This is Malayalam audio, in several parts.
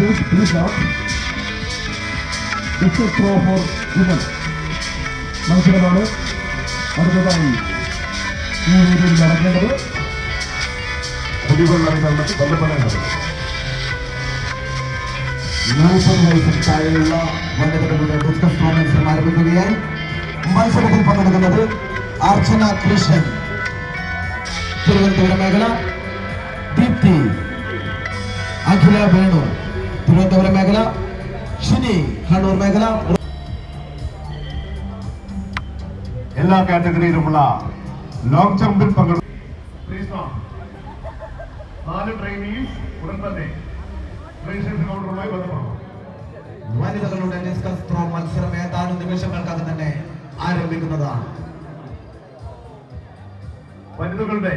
Please, please now. Discus throw for women. മത്സരമാണ് അടുത്തതായി ഈ രീതിയിൽ നടക്കേണ്ടത് കുടിവെള്ള വിതരണത്തിൽ ബന്ധപ്പെടേണ്ടത് നാൽപ്പത് വയസ്സിന് താഴെയുള്ള വനിതകളുടെ ഡിസ്കസ് ത്രോ മത്സരം ആരംഭിക്കുകയായി മത്സരത്തിൽ പങ്കെടുക്കുന്നത് അർച്ചന കൃഷ്ണൻ തിരുവനന്തപുരം മേഖല ദീപ്തി അഖില വേണു തിരുവനന്തപുരം മേഖല ഷിനി കണ്ണൂർ മേഖല എല്ലാ കാറ്റഗറിയിലുമുള്ള ലോങ് ജമ്പിൽ പങ്കെടുക്കും നാല് ട്രെയിനീസ് ഉടൻ തന്നെ രജിസ്ട്രേഷൻ കൗണ്ടറുമായി ബന്ധപ്പെടണം വനിതകളുടെ ഡിസ്കസ് ത്രോ മത്സരം ഏതാനും നിമിഷങ്ങൾക്കകം തന്നെ ആരംഭിക്കുന്നതാണ് വനിതകളുടെ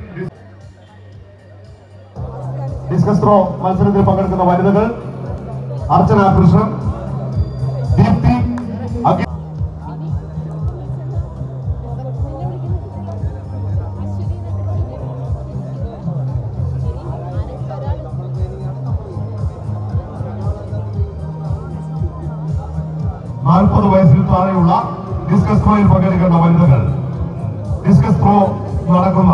ഡിസ്കസ് ത്രോ മത്സരത്തിൽ പങ്കെടുക്കുന്ന വനിതകൾ അർച്ചന കൃഷ്ണൻ ദീപ്തി അഖി- നാൽപ്പത് വയസ്സിൽ താഴെയുള്ള ഡിസ്കസ് ത്രോയിൽ പങ്കെടുക്കുന്ന വനിതകൾ ഡിസ്കസ് ത്രോ നടക്കുന്ന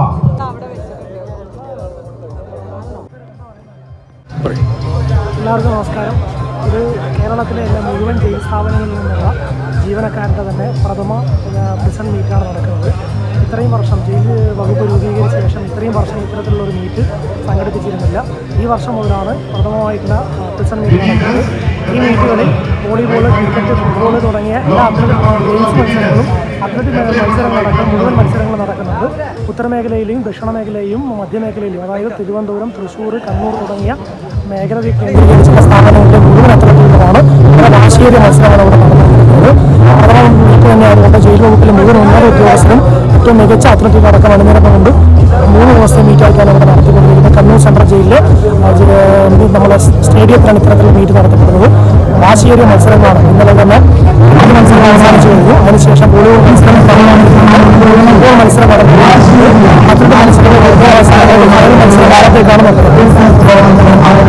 എല്ലാവർക്കും നമസ്കാരം ഇത് കേരളത്തിലെ എല്ലാ മുഴുവൻ ജയിൽ സ്ഥാപനങ്ങളിൽ നിന്നുള്ള ജീവനക്കാരുടെ തന്നെ പ്രഥമ പ്രിസൺ മീറ്റാണ് നടക്കുന്നത് ഇത്രയും വർഷം ജയിൽ വകുപ്പ് രൂപീകരിച്ച ശേഷം ഇത്രയും വർഷം ഇത്തരത്തിലുള്ള ഒരു മീറ്റ് സംഘടിപ്പിച്ചിരുന്നില്ല ഈ വർഷം മുതലാണ് പ്രഥമമായിട്ടുള്ള പ്രിസൺ മീറ്റ് നടക്കുന്നത് ഈ മീറ്റുകളിൽ വോളിബോൾ ക്രിക്കറ്റ് ഫുട്ബോൾ തുടങ്ങിയ എല്ലാ അത്ലറ്റിക് ഗെയിംസ് മത്സരങ്ങളും അത്ലറ്റിക് മത്സരങ്ങളടക്കം മുഴുവൻ മത്സരങ്ങൾ നടക്കുന്നുണ്ട് ഉത്തരമേഖലയിലെയും ദക്ഷിണ മേഖലയിലും മധ്യമേഖലയിലും അതായത് തിരുവനന്തപുരം തൃശ്ശൂർ കണ്ണൂർ തുടങ്ങിയ മേഖല കേന്ദ്രീകരിച്ചുള്ള സ്ഥാപനങ്ങളിലെ മുഴുവൻ അത്ലറ്റുകളാണ് ഇവിടെ വാശിയേറിയ മത്സരമാണ് ഇവിടെ നടന്നിരിക്കുന്നത് പ്രഥമ മീറ്റ് തന്നെയായതുകൊണ്ട് ജയിൽ വകുപ്പിലെ മുഴുവൻ ഉന്നത ഉദ്യോഗസ്ഥരും ഏറ്റവും മികച്ച അത്ലറ്റുകൾ അടക്കം അണിനിരന്നുകൊണ്ട് മൂന്ന് ദിവസത്തെ മീറ്റായിട്ടാണ് ഇവിടെ നടത്തിക്കൊണ്ടിരിക്കുന്നത് കണ്ണൂർ സെൻട്രൽ ജയിലിലെ ആ, ജ- നമ്മുടെ സ്റ്റേഡിയത്തിലാണ് ഇത്തരത്തിലുള്ള മീറ്റ് നടത്തപ്പെടുന്നത് വാശിയേറിയ മത്സരങ്ങളാണ് ഇന്നലെ തന്നെ ആദ്യ മത്സരം അവസാനിച്ചു കഴിഞ്ഞു അതിനുശേഷം വോളിബോൾ മത്സരം ഫുട്ബോൾ മത്സരം നടന്നു മറ്റൊരു മത്സരം ഫൈനൽ മത്സരം കാലത്തേക്കാണ് നടക്കുന്നത്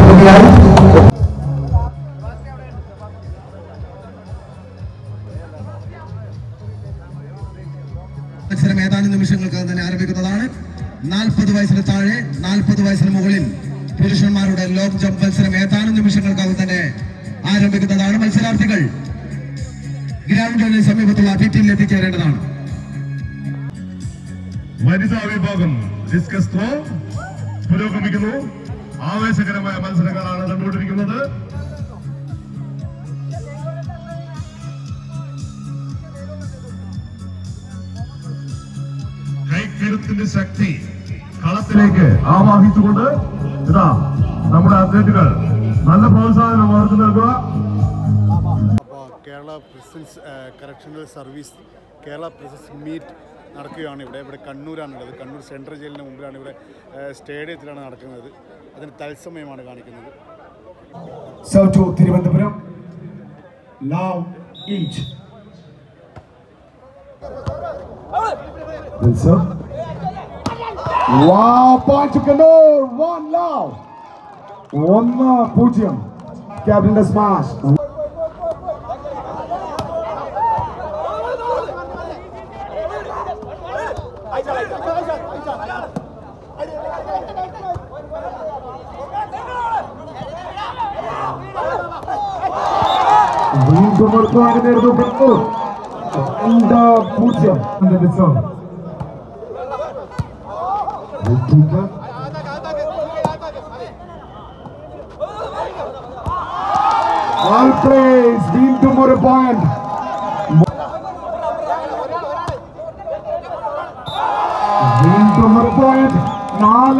മത്സരം ഏതാനും നിമിഷങ്ങൾക്കകം തന്നെ ആരംഭിക്കുന്നതാണ് നാൽപ്പത് വയസ്സിന് താഴെ നാൽപ്പത് വയസ്സിന് മുകളിൽ പുരുഷന്മാരുടെ ലോങ് ജമ്പ് മത്സരം ഏതാനും നിമിഷങ്ങൾക്കകം തന്നെ ആരംഭിക്കുന്നതാണ് മത്സരാർത്ഥികൾ ഗ്രൗണ്ടിന് സമീപത്തുള്ള ഭിത്തിയിൽ എത്തിച്ചേരേണ്ടതാണ് വനിതാ വിഭാഗം ഡിസ്കസ് ത്രോ പുരോഗമിക്കുന്നു ആവേശകരമായ മത്സരങ്ങളാണ് കണ്ടുകൊണ്ടിരിക്കുന്നത് കൈക്കരുത്തിന്റെ ശക്തി കളത്തിലേക്ക് ആവാഹിച്ചുകൊണ്ട് ഇതാ നമ്മുടെ അത്ലറ്റുകൾ നല്ല പ്രോത്സാഹനം അവർക്ക് നൽകുക അപ്പോൾ Kerala prisons correctional service Kerala prisons meet നടക്കുകയാണ് ഇവിടെ ഇവിടെ കണ്ണൂരാണുള്ളത് കണ്ണൂർ സെൻട്രൽ ജയിലിന് മുമ്പിലാണ് ഇവിടെ ഏഹ്, സ്റ്റേഡിയത്തിലാണ് നടക്കുന്നത് അതിന് തത്സമയമാണ് കാണിക്കുന്നത് So to Thiruvananthapuram. Now each. Wilson. Wow, point to Kannur. One now. ഒന്ന് പൂജ്യം ക്യാപ്റ്റന്റെ സ്മാഷ് വീണ്ടും ഒരു പോയിന്റ് നേടുന്നു കണ്ണൂർ രണ്ട് പൂജ്യം All praise വീണ്ടും ഒരു പോയിന്റ് വീണ്ടും ഒരു പോയിന്റ് നാല്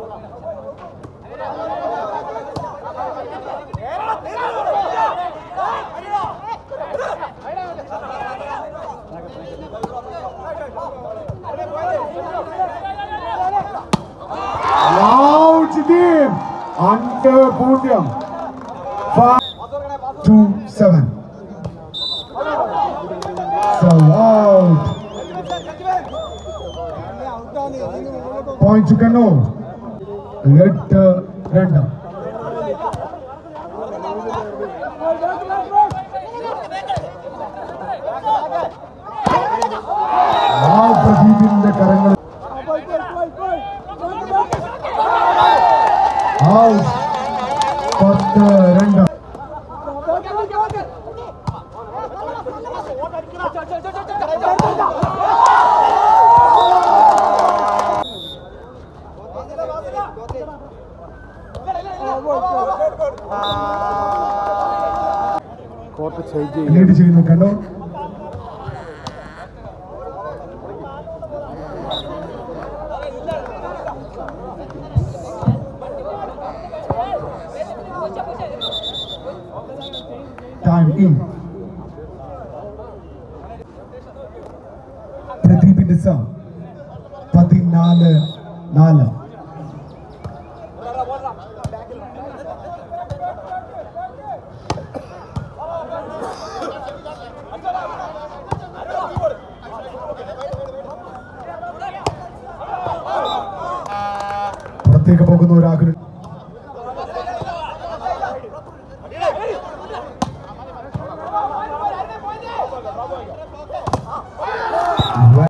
Wow, Jidim! Under podium. Five, two, seven. So out. Point to Kannur. എട്ട് രണ്ട് ആ പ്രദീപിന്റെ കരങ്ങൾ ഔട്ട് പത്ത് രണ്ട് കോർട്ട് ചേഞ്ച് ചെയ്യും ലീഡ് ചെയ്യുന്നു കണ്ണൂർ ടൈം ഇൻ പ്രദീപിന്റെ സം പതിനാല് നാല് പുറത്തേക്ക് പോകുന്ന ഒരാഗ്രഹം